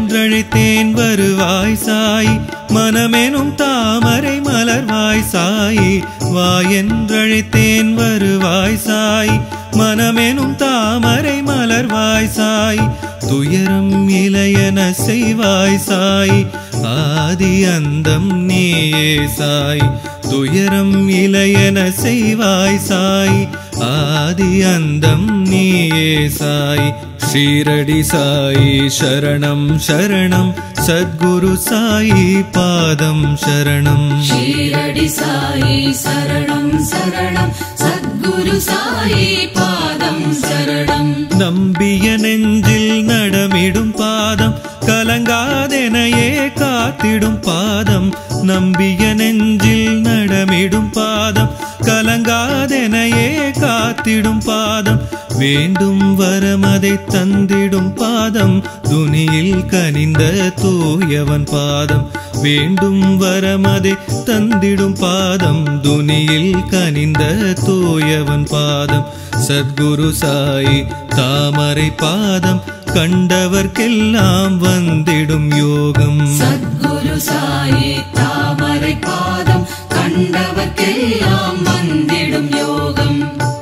என்றழைத்தேன் வருவாய் சாய் மனமெனும் தாமரை மலர்வாய் சாய் வா என்றழைத்தேன் வருவாய் சாய் மனமெனும் தாமரை மலர்வாய் சாய் துயரம் இளையன செய்வாய் சாய் ஆதி அந்தம் நீயே சாய் துயரம் இளையன செய்வாய் சாய் ஆதி அந்தம் நீயே சாய் ஷீரடி சாய் சரணம் சரணம் சத்குரு சாயி பாதம் சரணம் ஷீரடி சாயி சரணம் சரணம் சத்குரு சாயி பாதம் சரணம் நம்பிய நெஞ்சில் நடமிடும் பாதம் கலங்காதெனையே காத்திடும் பாதம் நம்பிய நெஞ்சில் நடமிடும் பாதம் கலங்காதெனையே காத்திடும் பாதம் வேண்டும் வரமதை தந்திடும் பாதம் துனியில் கனிந்த தூயவன் பாதம் வேண்டும் வரமதை தந்திடும் பாதம் துனியில் கனிந்த தூயவன் பாதம் சத்குரு சாய் தாமரை பாதம் கண்டவர்க்கெல்லாம் வந்திடும் யோகம் சத்குரு சாயி தாமரை பாதம் கண்டவர்க்கெல்லாம் வந்திடும் யோகம்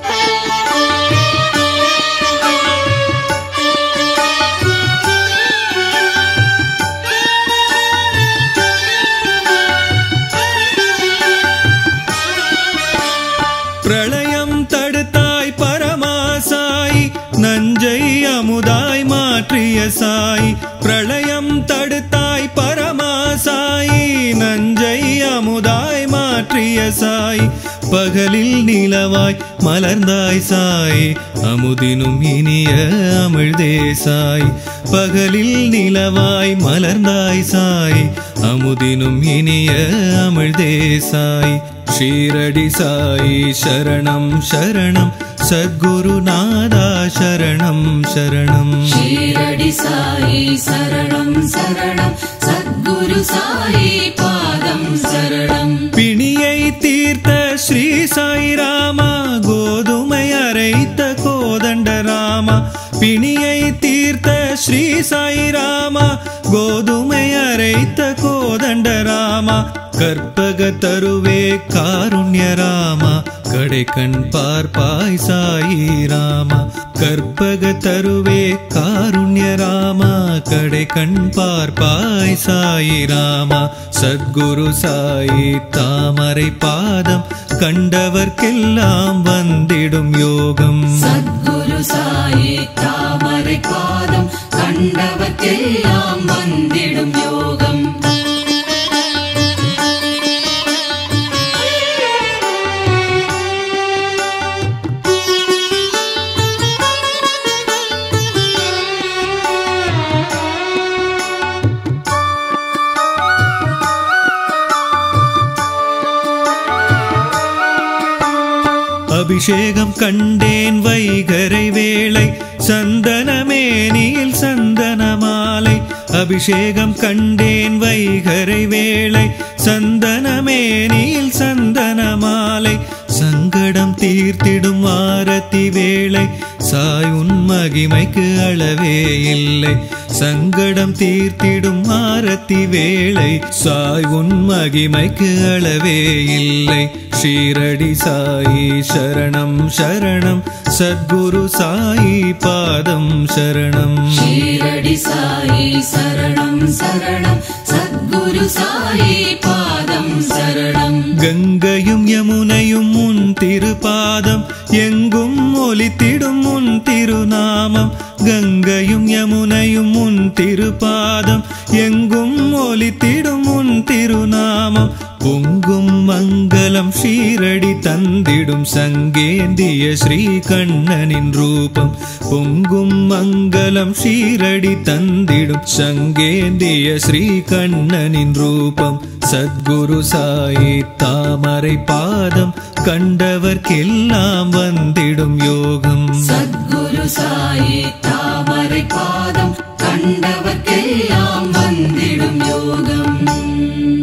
பிரளயம் தடுத்தாய் பரமாசாய் நஞ்சை அமுதாய் மாற்றிய சாய் பிரளயம் தடுத்தாய் பரமாசாய் நஞ்சை அமுதாய் மாற்றிய சாய் பகலில் நிலவாய் மலர்ந்தாய் சாய் அமுதினும் இனிய அமிழ்தே சாய் பகலில் நிலவாய் மலர்ந்தாய் சாய் அமுதினும் இனிய அமிழ்தே சாய் ஷீரடி சாய் சரணம் சரணம் சத்குருநாதா சரணம் சரணம் ஷீரடி சாயி சரணம் சரணம் சத்குரு சாயி பாதம் சரணம் பிணியை தீர்த்த ஸ்ரீ சாய் ராமா கோதுமை அரைத்த கோதண்ட ராமா பிணியை தீர்த்த ஸ்ரீ சாய் ராமா கோதுமை அரைத்த கோதண்ட ராமா கற்பக தருவே காருண்ய ராமா கடைக்கண் பார்ப்பாய் சாயி ராமா கற்பக தருவே காருண்ய ராமா கடைக்கண் பார்ப்பாய் சாயி ராமா சத்குரு சாயி தாமரை பாதம் கண்டவர்க்கெல்லாம் வந்திடும் யோகம் சத்குரு சாயி தாமரை பாதம் கண்டவர்க்கெல்லாம் வந்திடும் யோகம் அபிஷேகம் கண்டேன் வைகரை வேளை சந்தனமேனியில் சந்தன மாலை அபிஷேகம் கண்டேன் வைகரை வேளை சந்தனமேனியில் சந்தன மாலை சங்கடம் தீர்த்திடும் ஆரத்தி வேளை சாய் உன் மகிமைக்கு அளவே இல்லை சங்கடம் தீர்த்திடும் ஆரத்தி வேளை சாய் உன் மகிமைக்கு அளவே இல்லை ஷீரடி சாயி சரணம் சரணம் சத்குரு சாயி பாதம் சரணம் ஷீரடி சாயி சரணம் சரணம் சத்குரு சாயி பாதம் சரணம் கங்கையும் யமுனையும் உன் திருப்பாதம் எங்கும் ஒலித்திடும் உன் திருநாமம் கங்கையும் யமுனையும் உன் திருப்பாதம் எங்கும் ஒலித்திடும் உன் திருநாமம் பொங்கும் மங்களம் ஷீரடி தந்திடும் சங்கேந்திய ஸ்ரீ கண்ணனின் ரூபம் பொங்கும் மங்களம் ஷீரடி தந்திடும் சங்கேந்திய ஸ்ரீ கண்ணனின் ரூபம் சத்குரு சாயி தாமரை பாதம் கண்டவர்க்கெல்லாம் வந்திடும் யோகம் சத்குரு சாயி தாமரை பாதம் கண்டவர்க்கெல்லாம் வந்திடும் யோகம்